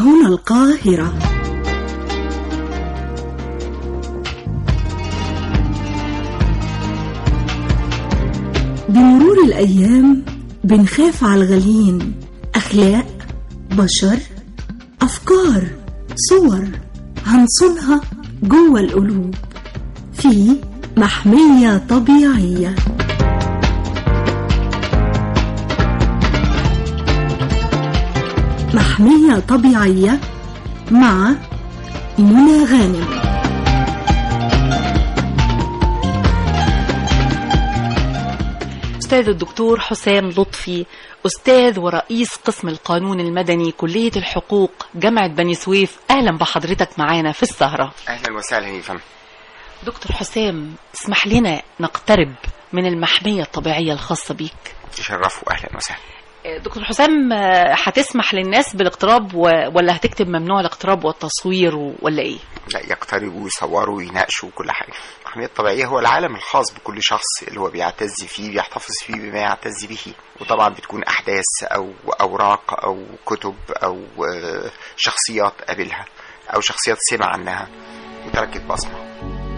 هنا القاهرة بمرور الأيام بنخاف على الغاليين أخلاق بشر أفكار صور هنصونها جوه القلوب في محمية طبيعية محمية طبيعية مع منى غانم أستاذ الدكتور حسام لطفي أستاذ ورئيس قسم القانون المدني كلية الحقوق جامعة بني سويف أهلا بحضرتك معانا في السهرة اهلا وسهلا يا فندم دكتور حسام اسمح لنا نقترب من المحمية الطبيعية الخاصة بيك تشرفوا اهلا وسهلا دكتور حسام آه، هتسمح للناس بالاقتراب و- ولا هتكتب ممنوع الاقتراب والتصوير و- ولا ايه لا يقتربوا ويصوروا ويناقشوا كل حاجه الحمايه الطبيعيه هو العالم الخاص بكل شخص اللي هو بيعتز فيه بيحتفظ فيه بما يعتز به وطبعا بتكون احداث او اوراق او كتب او آه، شخصيات قابلها او شخصيات سمع عنها وتركت بصمه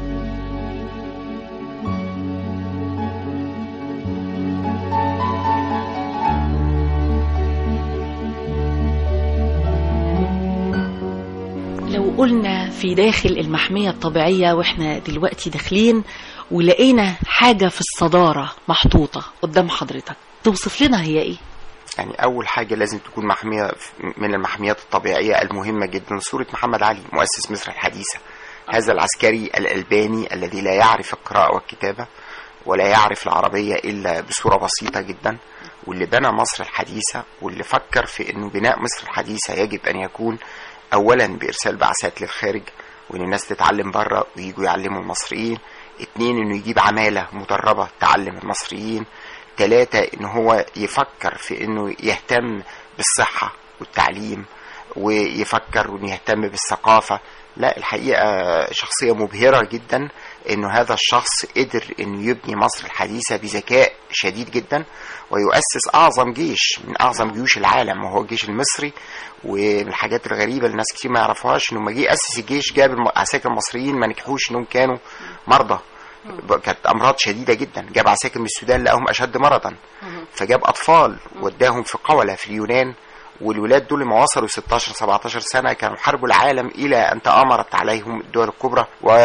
لو قلنا في داخل المحمية الطبيعية واحنا دلوقتي داخلين ولقينا حاجة في الصدارة محطوطة قدام حضرتك توصف لنا هي ايه يعني اول حاجه لازم تكون محميه من المحميات الطبيعيه المهمه جدا صوره محمد علي مؤسس مصر الحديثه هذا العسكري الالباني الذي لا يعرف القراءه والكتابه ولا يعرف العربيه الا بصوره بسيطه جدا واللي بنى مصر الحديثه واللي فكر في انه بناء مصر الحديثه يجب ان يكون اولا بارسال بعثات للخارج وان الناس تتعلم بره ويجوا يعلموا المصريين اتنين انه يجيب عماله مدربه تعلم المصريين ثلاثة ان هو يفكر في انه يهتم بالصحة والتعليم ويفكر انه يهتم بالثقافة لا الحقيقة شخصية مبهرة جدا انه هذا الشخص قدر انه يبني مصر الحديثة بذكاء شديد جدا ويؤسس اعظم جيش من اعظم جيوش العالم وهو الجيش المصري ومن الحاجات الغريبة اللي الناس كتير ما يعرفوهاش انه لما جه يأسس الجيش جاب العساكر المصريين ما نجحوش انهم كانوا مرضى كانت امراض شديده جدا جاب عساكر من السودان لقاهم اشد مرضا فجاب اطفال وداهم في قوله في اليونان والولاد دول لما وصلوا 16 17 سنه كانوا حاربوا العالم الى ان تامرت عليهم الدول الكبرى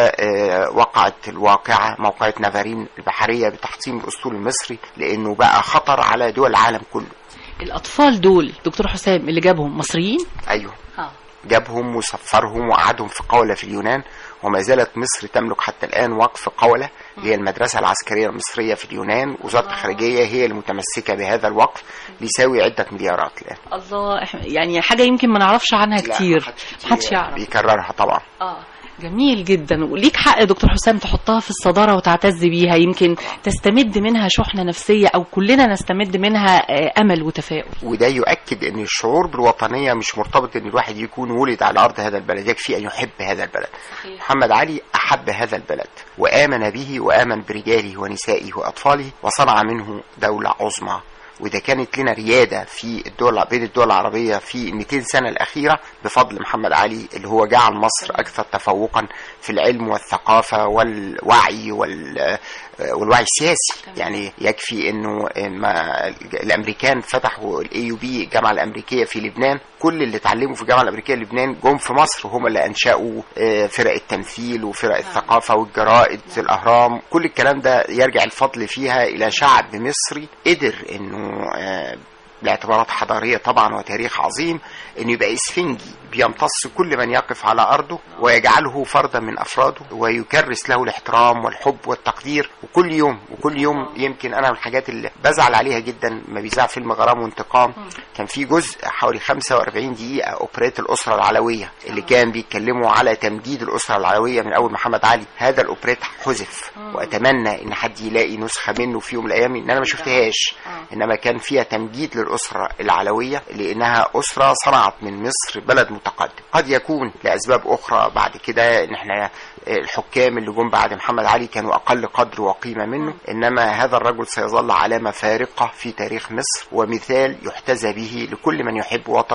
ووقعت الواقعه موقعه نافارين البحريه بتحطيم الاسطول المصري لانه بقى خطر على دول العالم كله الاطفال دول دكتور حسام اللي جابهم مصريين ايوه اه جابهم وسفرهم وقعدهم في قولة في اليونان وما زالت مصر تملك حتى الآن وقف قولة هي المدرسة العسكرية المصرية في اليونان وزارة الخارجية هي المتمسكة بهذا الوقف ليساوي عدة مليارات الآن الله إح- يعني حاجة يمكن ما نعرفش عنها لا، كتير محدش كتير محدش يعرف بيكررها طبعا اه جميل جدا وليك حق يا دكتور حسام تحطها في الصدارة وتعتز بيها يمكن تستمد منها شحنة نفسية أو كلنا نستمد منها آه، أمل وتفاؤل وده يؤكد ان الشعور بالوطنيه مش مرتبط ان الواحد يكون ولد على ارض هذا البلد يكفي ان يحب هذا البلد صحيح. محمد علي احب هذا البلد وامن به وامن برجاله ونسائه واطفاله وصنع منه دوله عظمى وده كانت لنا رياده في الدول بين الدول العربيه في ال 200 سنه الاخيره بفضل محمد علي اللي هو جعل مصر اكثر تفوقا في العلم والثقافه والوعي وال والوعي السياسي يعني يكفي انه ما الامريكان فتحوا الاي يو بي الجامعه الامريكيه في لبنان كل اللي اتعلموا في الجامعه الامريكيه لبنان جم في مصر وهم اللي انشاوا آه، فرق التمثيل وفرق الثقافه والجرائد الاهرام كل الكلام ده يرجع الفضل فيها الى شعب مصري قدر انه آه، باعتبارات حضارية طبعا وتاريخ عظيم انه يبقى اسفنجي بيمتص كل من يقف على ارضه ويجعله فردا من افراده ويكرس له الاحترام والحب والتقدير وكل يوم وكل يوم يمكن انا من الحاجات اللي بزعل عليها جدا ما بيذاع فيلم غرام وانتقام كان في جزء حوالي 45 دقيقة اوبريت الاسرة العلوية اللي كان بيتكلموا على تمجيد الاسرة العلوية من اول محمد علي هذا الاوبريت حذف واتمنى ان حد يلاقي نسخة منه في يوم من الايام ان انا ما شفتهاش انما كان فيها تمجيد للاسره العلويه لانها اسره صنعت من مصر بلد متقدم قد يكون لاسباب اخرى بعد كده ان احنا الحكام اللي جم بعد محمد علي كانوا اقل قدر وقيمه منه انما هذا الرجل سيظل علامه فارقه في تاريخ مصر ومثال يحتذى به لكل من يحب وطنه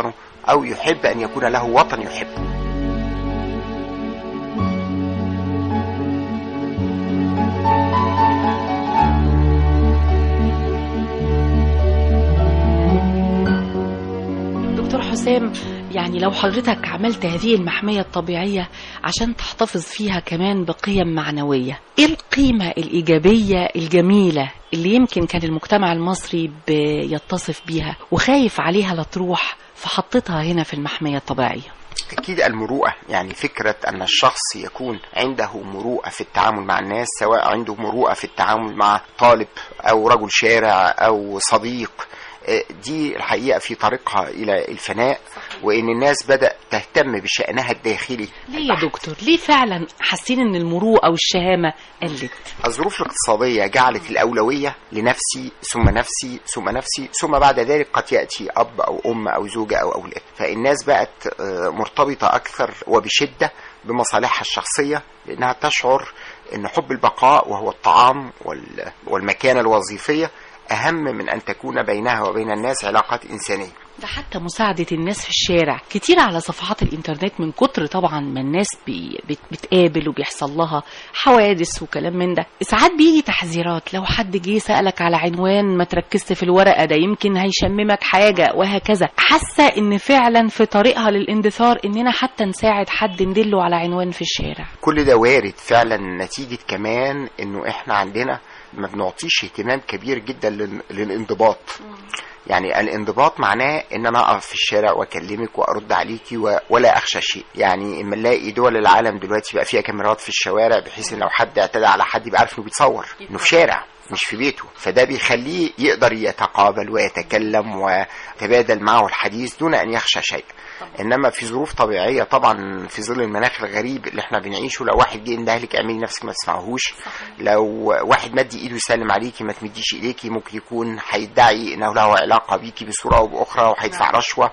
أو يحب أن يكون له وطن يحبه دكتور حسام يعني لو حضرتك عملت هذه المحمية الطبيعية عشان تحتفظ فيها كمان بقيم معنوية ايه القيمة الإيجابية الجميلة اللي يمكن كان المجتمع المصري بيتصف بيها وخايف عليها لا تروح فحطتها هنا في المحمية الطبيعية أكيد المروءة يعني فكرة أن الشخص يكون عنده مروءة في التعامل مع الناس سواء عنده مروءة في التعامل مع طالب أو رجل شارع أو صديق آه، دي الحقيقة في طريقها إلى الفناء وإن الناس بدأ تهتم بشأنها الداخلي ليه يا دكتور ليه فعلا حاسين ان المروءة والشهامة قلت الظروف الاقتصادية جعلت الأولوية لنفسي ثم نفسي ثم نفسي ثم بعد ذلك قد يأتي أب أو أم أو زوجة أو أولاد فالناس بقت آه، مرتبطة أكثر وبشدة بمصالحها الشخصية لأنها تشعر أن حب البقاء وهو الطعام وال- والمكانة الوظيفية أهم من أن تكون بينها وبين الناس علاقات إنسانية ده حتى مساعدة الناس في الشارع كتير على صفحات الإنترنت من كتر طبعا ما الناس بي بت بتقابل وبيحصل لها حوادث وكلام من ده ساعات بيجي تحذيرات لو حد جه سألك على عنوان ما تركزت في الورقة ده يمكن هيشممك حاجة وهكذا حاسة إن فعلا في طريقها للاندثار إننا حتى نساعد حد ندله على عنوان في الشارع كل ده وارد فعلا نتيجة كمان انه احنا عندنا ما بنعطيش اهتمام كبير جدا لل- للانضباط يعني الانضباط معناه ان انا اقف في الشارع واكلمك وارد عليكي و... ولا اخشى شيء يعني اما نلاقي دول العالم دلوقتي بقى فيها كاميرات في الشوارع بحيث ان لو حد اعتدى على حد يبقى عارف انه بيتصور انه في شارع مش في بيته فده بيخليه يقدر يتقابل ويتكلم ويتبادل معه الحديث دون ان يخشى شيء انما في ظروف طبيعيه طبعا في ظل المناخ الغريب اللي احنا بنعيشه لو واحد جه اندهلك اعملي نفسك ما تسمعهوش لو واحد مد ايده يسلم عليكي ما تمديش ايديكي ممكن يكون هيدعي انه له علاقه بيكي بصوره او باخرى وهيدفع رشوه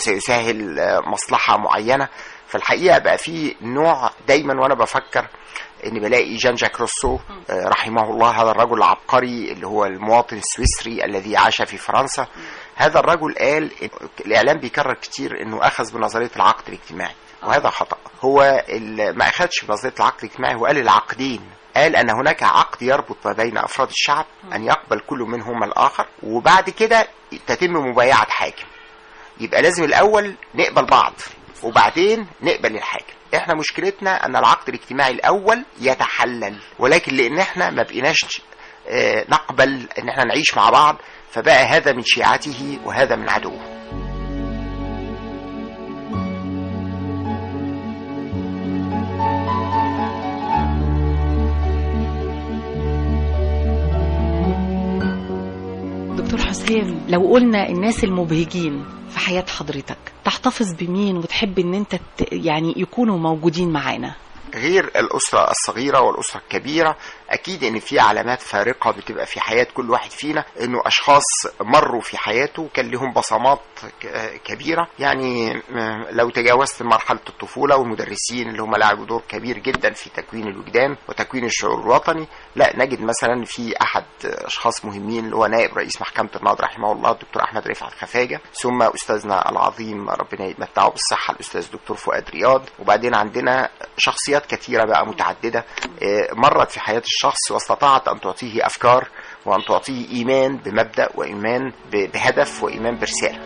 وسيسهل آه، مصلحه معينه فالحقيقه بقى في نوع دايما وانا بفكر ان بلاقي جان جاك روسو آه، رحمه الله هذا الرجل العبقري اللي هو المواطن السويسري الذي عاش في فرنسا هذا الرجل قال إن الاعلام بيكرر كتير انه اخذ بنظريه العقد الاجتماعي وهذا خطا هو ال- ما اخذش بنظريه العقد الاجتماعي هو قال العقدين قال ان هناك عقد يربط ما بين افراد الشعب ان يقبل كل منهما الاخر وبعد كده تتم مبايعه حاكم يبقى لازم الاول نقبل بعض وبعدين نقبل الحاكم احنا مشكلتنا ان العقد الاجتماعي الاول يتحلل ولكن لان احنا ما بقيناش آه، نقبل ان احنا نعيش مع بعض فبقى هذا من شيعته وهذا من عدوه دكتور حسام لو قلنا الناس المبهجين في حياة حضرتك تحتفظ بمين وتحب ان انت ت- يعني يكونوا موجودين معانا غير الأسرة الصغيرة والأسرة الكبيرة أكيد إن في علامات فارقة بتبقى في حياة كل واحد فينا إنه أشخاص مروا في حياته كان لهم بصمات ك- كبيرة يعني م- لو تجاوزت مرحلة الطفولة والمدرسين اللي هم لعبوا دور كبير جدا في تكوين الوجدان وتكوين الشعور الوطني لا نجد مثلا في أحد أشخاص مهمين اللي هو نائب رئيس محكمة النقض رحمه الله الدكتور أحمد رفعت خفاجة ثم أستاذنا العظيم ربنا يمتعه بالصحة الأستاذ الدكتور فؤاد رياض وبعدين عندنا شخصيات كثيرة بقى متعددة آه، مرت في حياة الشخص واستطاعت أن تعطيه أفكار وأن تعطيه إيمان بمبدأ وإيمان ب- بهدف وإيمان برسالة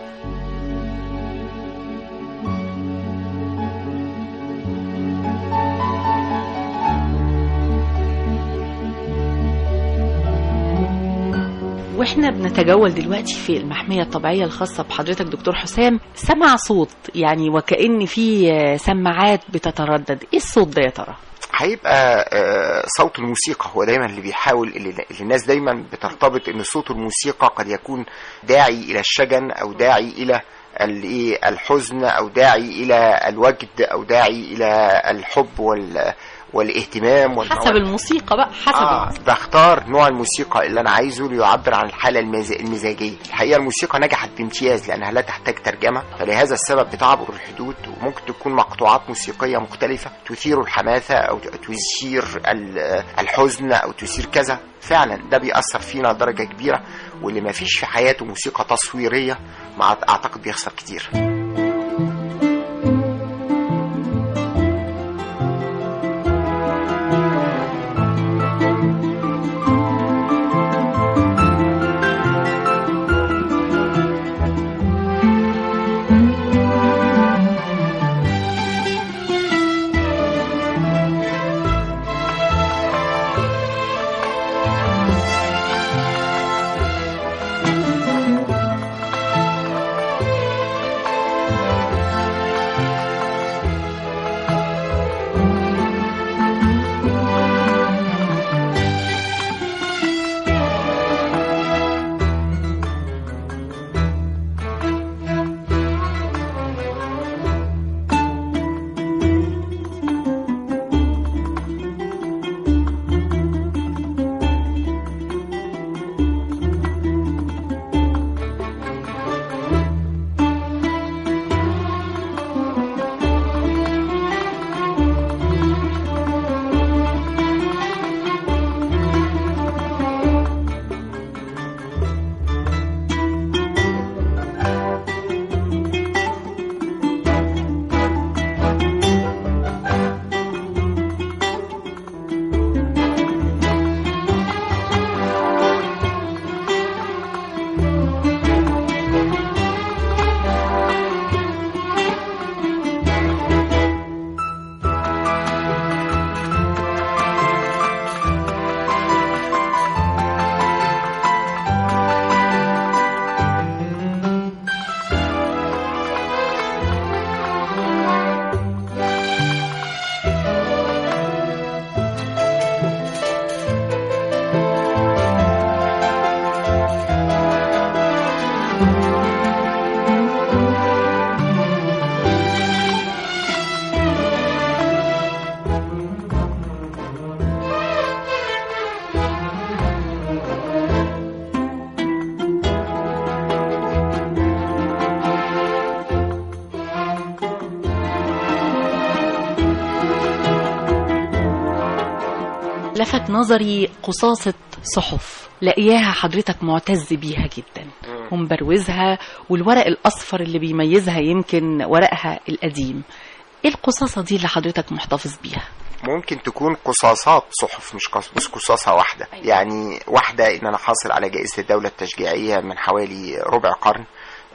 واحنا بنتجول دلوقتي في المحمية الطبيعية الخاصة بحضرتك دكتور حسام سمع صوت يعني وكأن في آه، سماعات بتتردد ايه الصوت ده يا ترى هيبقى آه، صوت الموسيقى هو دايما اللي بيحاول اللي اللي الناس دايما بترتبط ان صوت الموسيقى قد يكون داعي الى الشجن او داعي الى الايه الحزن او داعي الى الوجد او داعي الى الحب وال والاهتمام حسب والمودة. الموسيقى بقى حسب آه الموسيقى. بختار نوع الموسيقى اللي انا عايزه ليعبر عن الحاله المز- المزاجيه الحقيقه الموسيقى نجحت بامتياز لانها لا تحتاج ترجمه فلهذا السبب بتعبر الحدود وممكن تكون مقطوعات موسيقيه مختلفه تثير الحماسه او تثير ال- الحزن او تثير كذا فعلا ده بيأثر فينا لدرجه كبيره واللي ما فيش في حياته موسيقى تصويريه مع اعتقد بيخسر كتير لفت نظري قصاصة صحف لاقياها حضرتك معتز بيها جدا ومبروزها والورق الأصفر اللي بيميزها يمكن ورقها القديم ايه القصاصة دي اللي حضرتك محتفظ بيها ممكن تكون قصاصات صحف مش قص- مش قصاصة واحدة يعني واحدة ان انا حاصل على جائزة الدولة التشجيعية من حوالي ربع قرن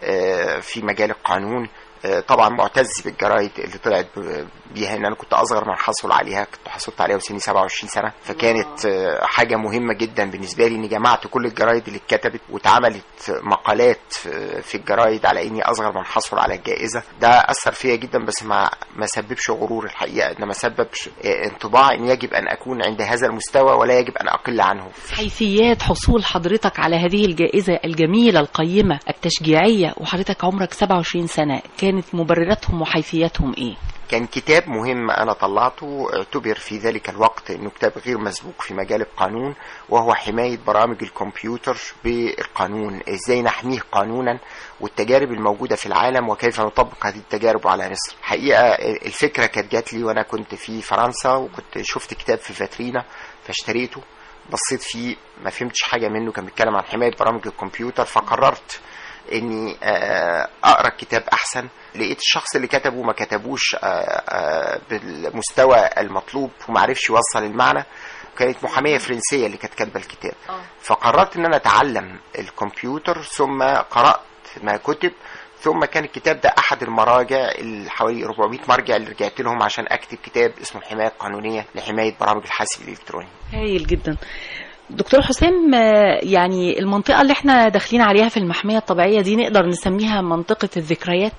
آه، في مجال القانون آه، طبعا معتز بالجرايد اللي طلعت ب- بيها ان انا كنت اصغر من حصل عليها كنت حصلت عليها وسني 27 سنه فكانت آه، حاجه مهمه جدا بالنسبه لي اني جمعت كل الجرايد اللي اتكتبت واتعملت مقالات في في الجرايد على اني اصغر من حصل على الجائزه ده اثر فيا جدا بس ما ما سببش غرور الحقيقه انما سبب ش- آه، انطباع ان يجب ان اكون عند هذا المستوى ولا يجب ان اقل عنه حيثيات حصول حضرتك على هذه الجائزة الجميلة القيمة التشجيعية وحضرتك عمرك 27 سنة كانت مبرراتهم وحيثياتهم ايه كان كتاب مهم أنا طلعته اعتبر في ذلك الوقت أنه كتاب غير مسبوق في مجال القانون وهو حماية برامج الكمبيوتر بالقانون إزاي نحميه قانونا والتجارب الموجودة في العالم وكيف نطبق هذه التجارب على مصر حقيقة الفكرة كانت جات لي وأنا كنت في فرنسا وكنت شفت كتاب في فاترينا فاشتريته بصيت فيه ما فهمتش حاجة منه كان بيتكلم عن حماية برامج الكمبيوتر فقررت اني آه، اقرا الكتاب احسن لقيت الشخص اللي كتبه ما كتبوش آه، آه، بالمستوى المطلوب وما عرفش يوصل المعنى كانت محاميه فرنسيه اللي كانت كاتبه الكتاب فقررت ان انا اتعلم الكمبيوتر ثم قرات ما كتب ثم كان الكتاب ده احد المراجع اللي حوالي 400 مرجع اللي رجعت لهم عشان اكتب كتاب اسمه الحمايه القانونيه لحمايه برامج الحاسب الالكتروني هايل جدا دكتور حسام آه، يعني المنطقة اللي احنا داخلين عليها في المحمية الطبيعية دي نقدر نسميها منطقة الذكريات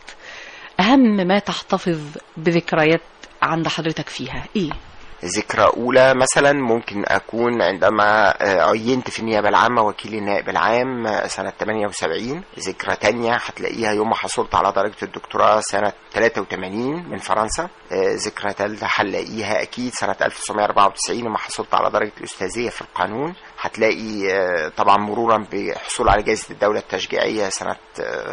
أهم ما تحتفظ بذكريات عند حضرتك فيها ايه؟ ذكرى أولى مثلا ممكن أكون عندما آه، عينت في النيابة العامة وكيل النائب العام آه، سنة 78 ذكرى تانية هتلاقيها يوم ما حصلت على درجة الدكتوراه سنة 83 من فرنسا آه، ذكرى تالتة هنلاقيها أكيد سنة 1994 لما حصلت على درجة الأستاذية في القانون هتلاقي آه، طبعا مرورا بحصول على جائزة الدولة التشجيعية سنة آه،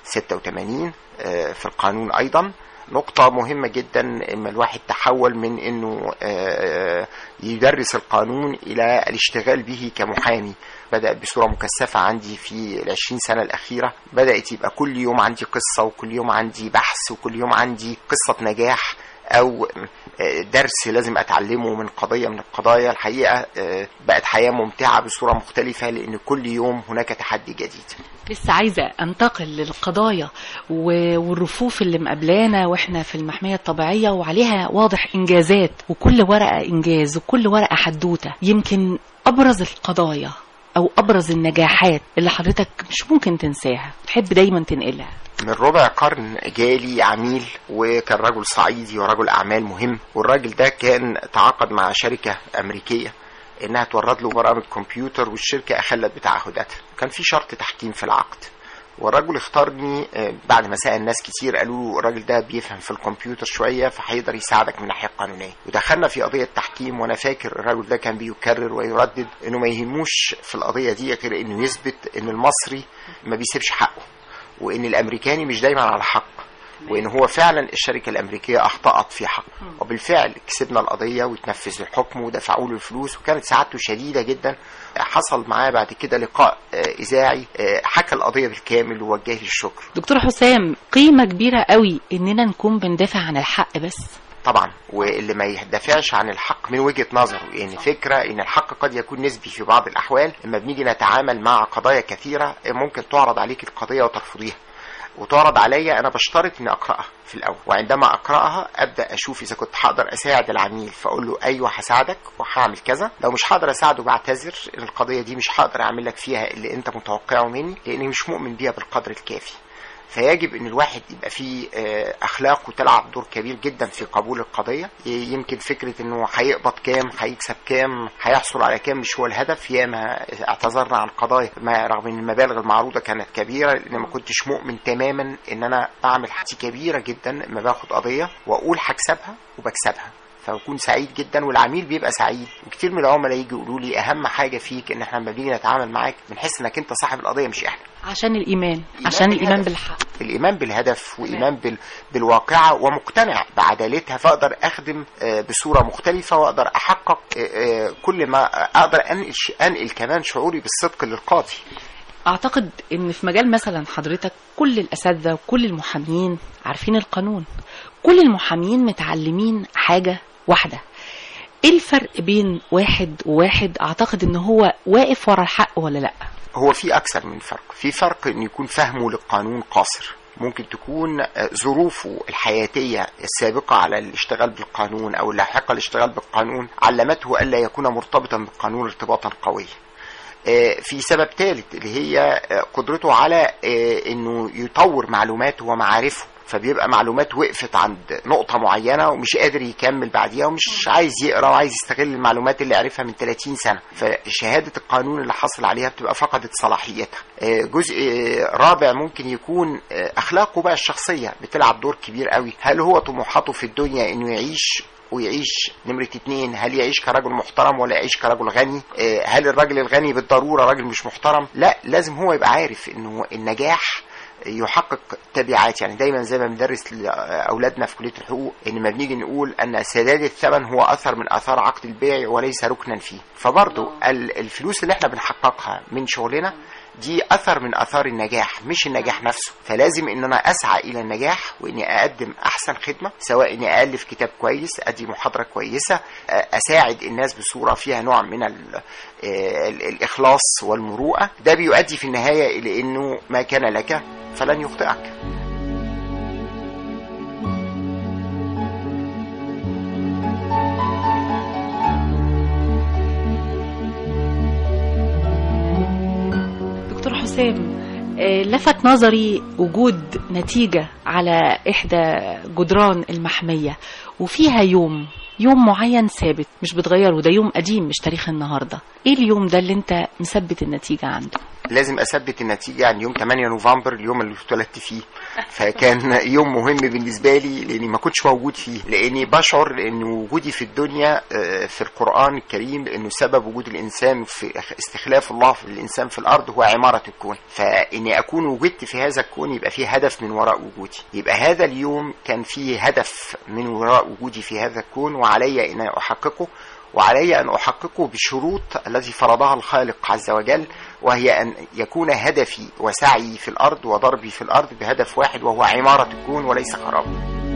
86 آه، في القانون أيضا نقطة مهمة جدا إما الواحد تحول من إنه آه، يدرس القانون إلى الاشتغال به كمحامي بدأ بصورة مكثفة عندي في العشرين سنة الأخيرة بدأت يبقى كل يوم عندي قصة وكل يوم عندي بحث وكل يوم عندي قصة نجاح أو آه، درس لازم أتعلمه من قضية من القضايا الحقيقة آه، بقت حياة ممتعة بصورة مختلفة لأن كل يوم هناك تحدي جديد لسه عايزة انتقل للقضايا و- والرفوف اللي مقابلانا واحنا في المحمية الطبيعية وعليها واضح انجازات وكل ورقة انجاز وكل ورقة حدوتة يمكن ابرز القضايا او ابرز النجاحات اللي حضرتك مش ممكن تنساها تحب دايما تنقلها من ربع قرن جالي عميل وكان رجل صعيدي ورجل اعمال مهم والراجل ده كان تعاقد مع شركه امريكيه انها تورد له برامج كمبيوتر والشركه اخلت بتعهداتها كان في شرط تحكيم في العقد والرجل اختارني آه، بعد ما سأل ناس كتير قالوا له الراجل ده بيفهم في الكمبيوتر شويه فهيقدر يساعدك من الناحيه القانونيه ودخلنا في قضيه تحكيم وانا فاكر الراجل ده كان بيكرر ويردد انه ما يهموش في القضيه دي غير انه يثبت ان المصري ما بيسيبش حقه وان الامريكاني مش دايما على حق وان هو فعلا الشركه الامريكيه اخطات في حق وبالفعل كسبنا القضيه وتنفذ الحكم ودفعوا له الفلوس وكانت سعادته شديده جدا حصل معاه بعد كده لقاء آه، اذاعي آه، حكى القضيه بالكامل ووجه لي الشكر دكتور حسام قيمة كبيرة قوي اننا نكون بندافع عن الحق بس طبعا واللي ما يدافعش عن الحق من وجهه نظره يعني فكره ان الحق قد يكون نسبي في بعض الاحوال لما بنيجي نتعامل مع قضايا كثيره ممكن تعرض عليك القضيه وترفضيها وتعرض عليا انا بشترط اني اقراها في الاول وعندما اقراها ابدا اشوف اذا كنت هقدر اساعد العميل فاقول له ايوه هساعدك وهعمل كذا لو مش هقدر اساعده بعتذر ان القضيه دي مش هقدر اعمل لك فيها اللي انت متوقعه مني لاني مش مؤمن بيها بالقدر الكافي فيجب ان الواحد يبقى فيه آه، اخلاق وتلعب دور كبير جدا في قبول القضيه ي- يمكن فكره انه هيقبض كام هيكسب كام هيحصل على كام مش هو الهدف ياما اعتذرنا عن قضايا ما رغم ان المبالغ المعروضه كانت كبيره لان ما كنتش مؤمن تماما ان انا بعمل حاجه كبيره جدا لما باخد قضيه واقول هكسبها وبكسبها فبكون سعيد جدا والعميل بيبقى سعيد وكتير من العملاء يجي يقولوا لي اهم حاجه فيك ان احنا لما بنيجي نتعامل معاك بنحس انك انت صاحب القضيه مش احنا عشان الايمان إيمان عشان الايمان بالهدف. بالحق الايمان بالهدف وايمان بال... بالواقعه ومقتنع بعدالتها فاقدر اخدم آه، بصوره مختلفه واقدر احقق آه، آه، كل ما اقدر انقل ش- انقل كمان شعوري بالصدق للقاضي اعتقد ان في مجال مثلا حضرتك كل الاساتذه وكل المحامين عارفين القانون كل المحامين متعلمين حاجه واحده ايه الفرق بين واحد وواحد اعتقد ان هو واقف ورا الحق ولا لا هو في اكثر من فرق في فرق ان يكون فهمه للقانون قاصر ممكن تكون آه، ظروفه الحياتية السابقة على الاشتغال بالقانون أو اللاحقة الاشتغال بالقانون علمته ألا يكون مرتبطا بالقانون ارتباطا قويا آه، في سبب ثالث اللي هي آه، قدرته على آه، انه يطور معلوماته ومعارفه فبيبقى معلومات وقفت عند نقطة معينة ومش قادر يكمل بعديها ومش عايز يقرا وعايز يستغل المعلومات اللي عرفها من 30 سنة فشهادة القانون اللي حصل عليها بتبقى فقدت صلاحيتها آه، جزء آه، رابع ممكن يكون آه، أخلاقه بقى الشخصية بتلعب دور كبير قوي هل هو طموحاته في الدنيا انه يعيش ويعيش نمرة اتنين هل يعيش كرجل محترم ولا يعيش كرجل غني آه، هل الراجل الغني بالضرورة راجل مش محترم لا لازم هو يبقى عارف انه النجاح يحقق تبعات يعني دايما زي ما بندرس لاولادنا في كليه الحقوق ان ما بنيجي نقول ان سداد الثمن هو اثر من اثار عقد البيع وليس ركنا فيه فبرضه ال- الفلوس اللي احنا بنحققها من شغلنا دي اثر من اثار النجاح مش النجاح نفسه فلازم ان انا اسعى الى النجاح واني اقدم احسن خدمه سواء اني الف كتاب كويس ادي محاضره كويسه أ- اساعد الناس بصوره فيها نوع من ال ال الاخلاص والمروءه ده بيؤدي في النهايه الى انه ما كان لك فلن يخطئك دكتور حسام آه، لفت نظري وجود نتيجة على إحدى جدران المحمية وفيها يوم يوم معين ثابت مش بتغير وده يوم قديم مش تاريخ النهاردة ايه اليوم ده اللي انت مثبت النتيجة عنده لازم اثبت النتيجه عن يوم 8 نوفمبر اليوم اللي اتولدت فيه فكان يوم مهم بالنسبه لي لاني ما كنتش موجود فيه لاني بشعر ان وجودي في الدنيا آه، في القران الكريم انه سبب وجود الانسان في استخلاف الله في الانسان في الارض هو عماره الكون فاني اكون وجدت في هذا الكون يبقى فيه هدف من وراء وجودي يبقى هذا اليوم كان فيه هدف من وراء وجودي في هذا الكون وعلي ان احققه وعلي أن أحققه بالشروط التي فرضها الخالق عز وجل وهي أن يكون هدفي وسعي في الأرض وضربي في الأرض بهدف واحد وهو عمارة الكون وليس خرابه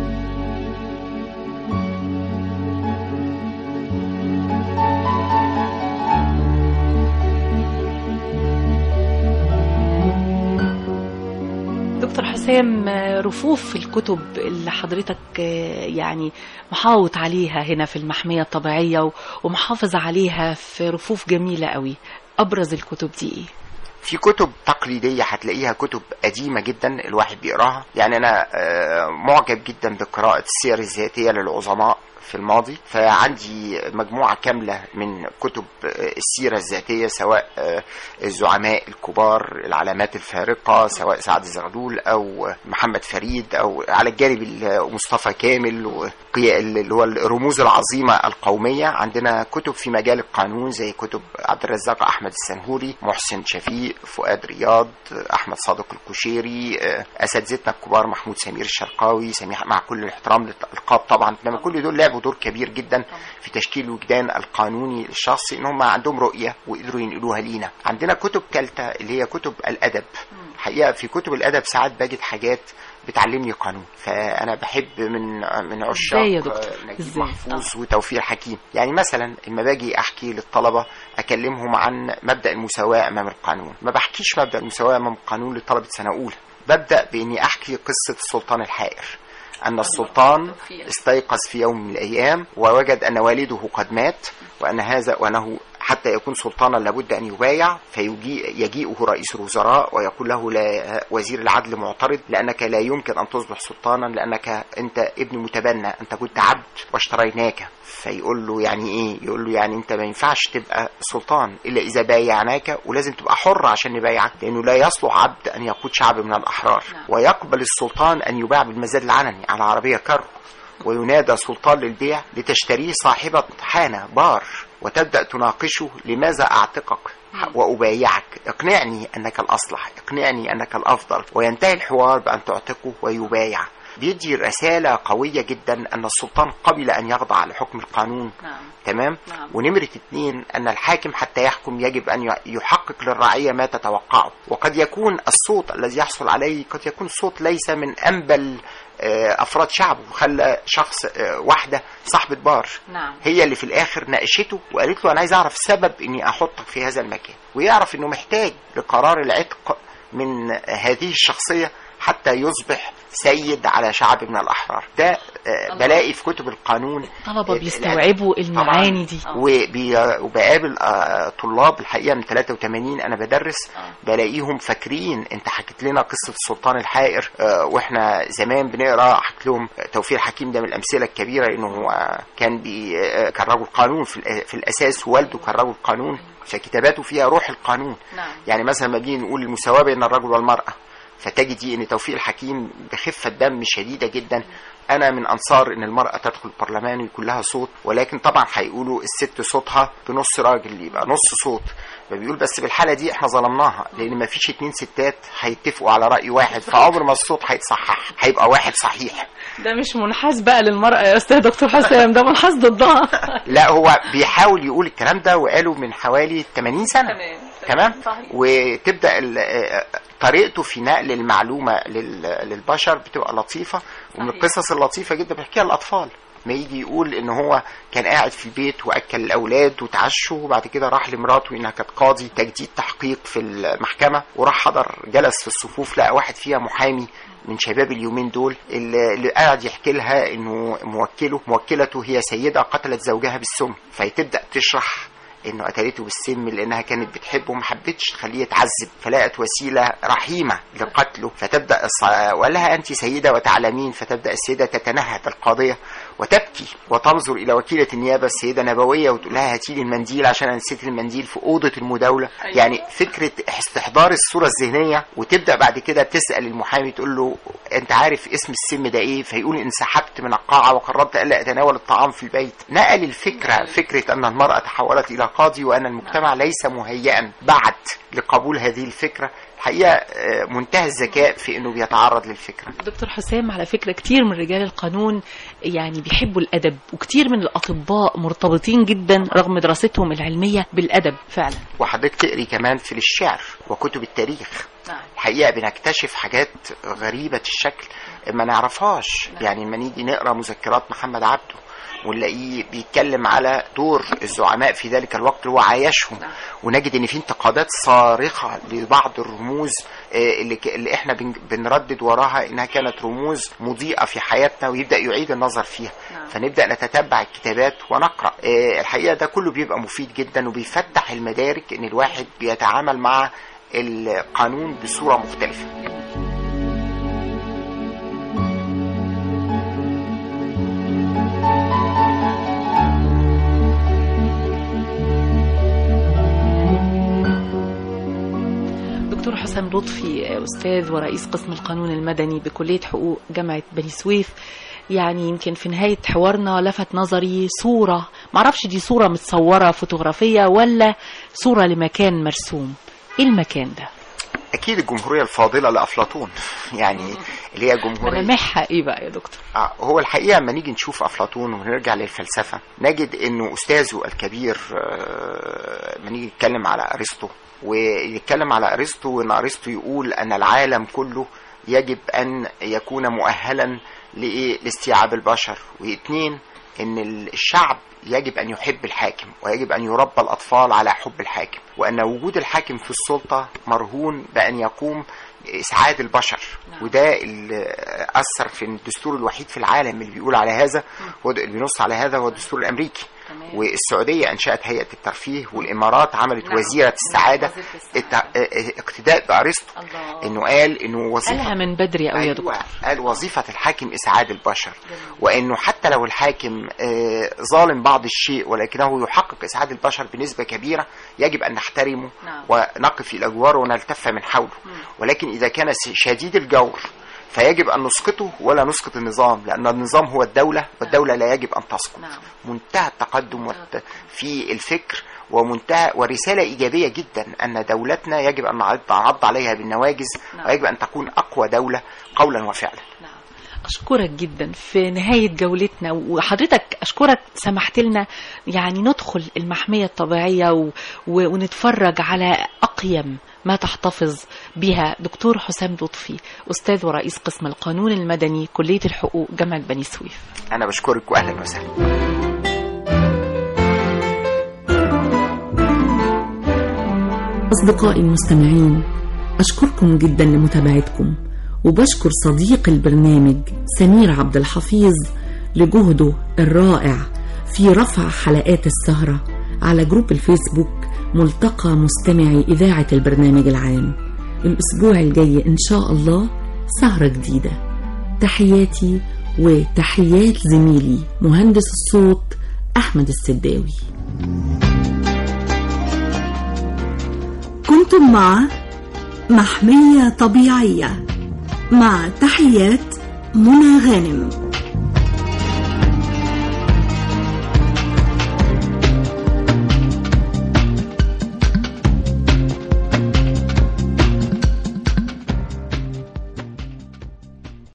دكتور حسام آه، رفوف الكتب اللي حضرتك آه، يعني محاوط عليها هنا في المحمية الطبيعية و- ومحافظ عليها في رفوف جميلة قوي أبرز الكتب دي إيه؟ في كتب تقليدية هتلاقيها كتب قديمة جدا الواحد بيقراها يعني أنا آه، معجب جدا بقراءة السير الذاتية للعظماء في الماضي فعندي مجموعة كاملة من كتب آه، السيرة الذاتية سواء آه، الزعماء الكبار العلامات الفارقة سواء سعد زغلول أو محمد فريد أو على الجانب ال- مصطفى كامل وقيا- اللي هو الرموز العظيمة القومية عندنا كتب في مجال القانون زي كتب عبد الرزاق أحمد السنهوري محسن شفيق فؤاد رياض أحمد صادق الكشيري آه، أساتذتنا الكبار محمود سمير الشرقاوي سميح مع كل الاحترام للألقاب طبعا إنما كل دول لعبوا دور كبير جدا في تشكيل الوجدان القانوني الشخصي ان هم عندهم رؤيه وقدروا ينقلوها لينا عندنا كتب ثالثه اللي هي كتب الادب الحقيقه في كتب الادب ساعات بجد حاجات بتعلمني قانون فانا بحب من من عشاق إزاي يا دكتور؟ آه، نجيب إزاي؟ محفوظ وتوفيق حكيم يعني مثلا لما باجي احكي للطلبه اكلمهم عن مبدا المساواه امام القانون ما بحكيش مبدا المساواه امام القانون لطلبه سنه اولى ببدا باني احكي قصه السلطان الحائر أن السلطان استيقظ في يوم من الأيام ووجد أن والده قد مات وأن هذا وأنه حتى يكون سلطانا لابد أن يبايع فيجيئه رئيس الوزراء ويقول له لا وزير العدل معترض لأنك لا يمكن أن تصبح سلطانا لأنك أنت ابن متبنى أنت كنت عبد واشتريناك فيقول له يعني ايه يقول له يعني انت ما ينفعش تبقى سلطان الا اذا بايعناك ولازم تبقى حر عشان نبايعك لانه لا يصلح عبد ان يقود شعب من الاحرار نعم. ويقبل السلطان ان يباع بالمزاد العلني على عربيه كارو وينادى سلطان للبيع لتشتريه صاحبة حانة بار وتبدأ تناقشه لماذا أعتقك وأبايعك اقنعني أنك الأصلح اقنعني أنك الأفضل وينتهي الحوار بأن تعتقه ويبايع بيدي رسالة قوية جدا أن السلطان قبل أن يخضع لحكم القانون نعم تمام نعم. ونمرة اتنين أن الحاكم حتى يحكم يجب أن ي- يحقق للرعية ما تتوقعه وقد يكون الصوت الذي يحصل عليه قد يكون صوت ليس من أنبل آه، أفراد شعبه خلى شخص آه، واحدة صاحبة بار نعم هي اللي في الاخر ناقشته وقالت له انا عايز اعرف سبب اني احطك في هذا المكان ويعرف انه محتاج لقرار العتق من هذه الشخصيه حتى يصبح سيد على شعب من الاحرار ده آه، بلاقي في كتب القانون الطلبة ال- بيستوعبوا المعاني دي وبي- وبقابل آه، طلاب الحقيقه من 83 انا بدرس آه. بلاقيهم فاكرين انت حكيت لنا قصه السلطان الحائر آه، واحنا زمان بنقرا حكيت لهم توفيق الحكيم ده من الامثله الكبيره انه هو كان بي آه، كان رجل قانون في الأ- في الاساس والده كان رجل قانون فكتاباته فيها روح القانون نعم يعني مثلا لما بنيجي نقول المساواه بين الرجل والمراه فتجدي ان توفيق الحكيم بخفه دم شديده جدا انا من انصار ان المراه تدخل البرلمان ويكون لها صوت ولكن طبعا هيقولوا الست صوتها بنص راجل يبقى نص صوت فبيقول بس بالحاله دي احنا ظلمناها لان ما فيش اتنين ستات هيتفقوا على راي واحد فعمر ما الصوت هيتصحح هيبقى واحد صحيح ده مش منحاز بقى للمرأة يا أستاذ دكتور حسام ده منحاز ضدها لا هو بيحاول يقول الكلام ده وقاله من حوالي 80 سنه تمام صحيح. وتبدا ال- آه، طريقته في نقل المعلومه لل- للبشر بتبقى لطيفه ومن صحيح. القصص اللطيفه جدا بيحكيها الاطفال ما يجي يقول ان هو كان قاعد في البيت واكل الاولاد وتعشوا وبعد كده راح لمراته انها كانت قاضي تجديد تحقيق في المحكمه وراح حضر جلس في الصفوف لقى واحد فيها محامي من شباب اليومين دول اللي اللي قاعد يحكي لها انه موكله موكلته هي سيده قتلت زوجها بالسم فتبدا تشرح انه قتلته بالسم لانها كانت بتحبه وما حبتش تخليه يتعذب فلقت وسيله رحيمه لقتله فتبدا الص- وقال لها انت سيده وتعلمين فتبدا السيده تتنهد القاضيه وتبكي وتنظر الى وكيله النيابه السيده نبويه وتقول لها هاتي لي المنديل عشان انا نسيت المنديل في اوضه المداوله أيوة. يعني فكره استحضار الصوره الذهنيه وتبدا بعد كده تسال المحامي تقول له انت عارف اسم السم ده ايه فيقول انسحبت من القاعه وقررت الا اتناول الطعام في البيت نقل الفكره فكره ان المراه تحولت الى قاضي وان المجتمع ليس مهيئا بعد لقبول هذه الفكره الحقيقه آه، منتهى الذكاء في انه بيتعرض للفكره دكتور حسام على فكرة كتير من رجال القانون يعني بيحبوا الأدب وكتير من الأطباء مرتبطين جدا رغم دراستهم العلمية بالأدب فعلا وحضرتك تقري كمان في الشعر وكتب التاريخ نعم الحقيقه بنكتشف حاجات غريبه الشكل ما نعرفهاش يعني لما نيجي نقرا مذكرات محمد عبده ونلاقيه بيتكلم على دور الزعماء في ذلك الوقت اللي هو عايشهم نعم. ونجد ان في انتقادات صارخه لبعض الرموز آه، اللي, ك- اللي احنا بن- بنردد وراها انها كانت رموز مضيئه في حياتنا ويبدا يعيد النظر فيها نعم. فنبدا نتتبع الكتابات ونقرا آه، الحقيقه ده كله بيبقى مفيد جدا وبيفتح المدارك ان الواحد بيتعامل مع القانون بصوره مختلفه دكتور حسام لطفي أستاذ ورئيس قسم القانون المدني بكلية حقوق جامعة بني سويف يعني يمكن في نهاية حوارنا لفت نظري صورة معرفش دي صورة متصورة فوتوغرافية ولا صورة لمكان مرسوم ايه المكان ده اكيد الجمهوريه الفاضله لافلاطون يعني اللي هي جمهوريه ملامحها ايه بقى يا دكتور آه، هو الحقيقه لما نيجي نشوف افلاطون ونرجع للفلسفه نجد انه استاذه الكبير آه، لما نيجي نتكلم على ارسطو ويتكلم على ارسطو وان ارسطو يقول ان العالم كله يجب ان يكون مؤهلا لايه لاستيعاب البشر واثنين ان الشعب يجب ان يحب الحاكم ويجب ان يربى الاطفال على حب الحاكم وان وجود الحاكم في السلطه مرهون بان يقوم اسعاد البشر نعم. وده اللي اثر في الدستور الوحيد في العالم اللي بيقول على هذا هو اللي بينص على هذا هو الدستور الامريكي تمام. والسعوديه انشات هيئه الترفيه والامارات عملت نعم. وزيره السعاده وزيرة السعادة. الت- اه- اقتداء بارسطو الله انه قال انه وظيفه قالها من بدري قوي يا دكتور أيوة قال وظيفة الحاكم إسعاد البشر وإنه حتى لو الحاكم آه، ظالم بعض الشيء ولكنه يحقق إسعاد البشر بنسبة كبيرة يجب أن نحترمه نعم. ونقف إلى جواره ونلتف من حوله ولكن إذا كان س- شديد الجور فيجب ان نسقطه ولا نسقط النظام لان النظام هو الدوله والدوله لا يجب ان تسقط نعم. منتهى التقدم والت... في الفكر ومنتهى ورساله ايجابيه جدا ان دولتنا يجب ان نعض نعض عليها بالنواجز نعم. ويجب ان تكون اقوى دوله قولا وفعلا نعم أشكرك جدا في نهاية جولتنا وحضرتك أشكرك سمحت لنا يعني ندخل المحمية الطبيعية و... و... ونتفرج على أقيم ما تحتفظ بها دكتور حسام لطفي أستاذ ورئيس قسم القانون المدني كلية الحقوق جامعة بني سويف انا بشكرك واهلا وسهلا أصدقائي المستمعين أشكركم جدا لمتابعتكم وبشكر صديق البرنامج سمير عبد الحفيظ لجهده الرائع في رفع حلقات السهرة على جروب الفيسبوك ملتقى مستمعي إذاعة البرنامج العام الأسبوع الجاي إن شاء الله سهرة جديدة تحياتي وتحيات زميلي مهندس الصوت أحمد السداوي كنتم مع محمية طبيعية مع تحيات منى غانم